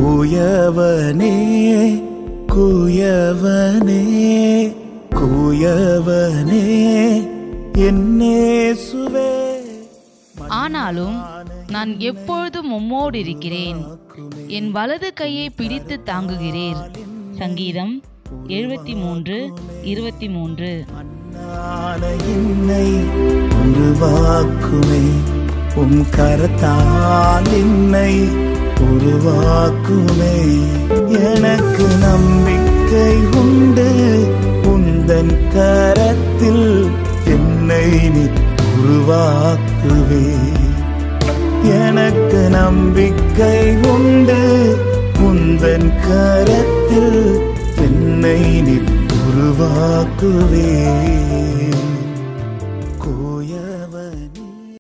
குயவனே குயவனே குயவனே என்னேசுவே ஆனாலும் நான் எப்பொழுதும் உம்மோடு இருக்கிறேன் என் வலது கையை பிடித்து தாங்குகிறீர் சங்கீதம் எழுபத்தி மூன்று இருபத்தி மூன்று மண்ணான என்னை உருவாக்குமே உம் கரத்தால் என்னை உருவாக்குமே எனக்கு நம்பிக்கை உண்டு உந்தன் கரத்தில் என்னை நீ உருவாக்குவே எனக்கு நம்பிக்கை உண்டு உந்தன் கரத்தில் என்னை நீ உருவாக்குவே